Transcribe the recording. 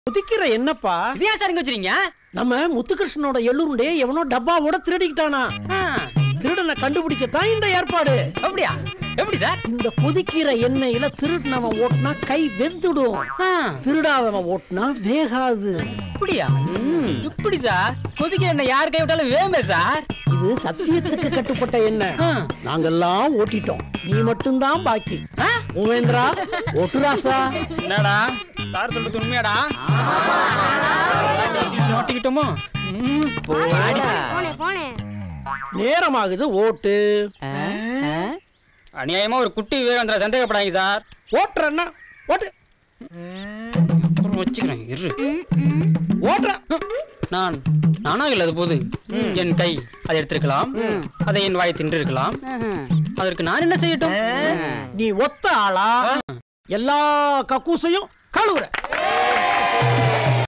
முதிக்கிற என்னப்பா இது ஏன் சார் இங்க வச்சிருக்கீங்க நம்ம முத்துகிருஷ்ணனோட எள்ளுருண்டே எவனோ டப்பாவோட திருடிக்கிட்டானா ஆ, திருடனை கண்டுபிடிக்கத்தான் இந்த ஏற்பாடு அப்படியா எப்படி சார் இந்த கொதிக்கிற எண்ணெயில திருடினவன் ஓட்டுனா கை வெந்துடும் ஆ, திருடாதவன் ஓட்டுனா வேகாது அப்படியா எப்படி சார் கொதிக்க என்ன யார் கை விட்டாலும் வேமே சார் இது சத்தியத்துக்கு கட்டுப்பட்ட எண்ணெய் ஆ. நாங்கெல்லாம் ஓட்டிட்டோம் நீ மட்டும்தான் பாக்கி ஆ? உமேந்திரா ஒட்டுராசா என்னடா சார் சொல்றது உண்மையாடா மாட்டிக்கிட்டோமோ ம், போடா. போனே போனே நேரமாகுது ஓட்டு அநியாயமா ஒரு குட்டி விவேகாந்திர சந்தேகப்படாதீங்க சார் ஓட்டுறன்னா ஓட்டு அப்புறம் வச்சுக்கிறேன் இரு ஓட்டுற நான் நானாக இல்லாத போது என் கை அதை எடுத்திருக்கலாம் அதை என் வாய் தின்றிருக்கலாம் அதற்கு நான் என்ன செய்யட்டும் நீ ஒத்த ஆளா எல்லா கக்கூசையும் கழுவுற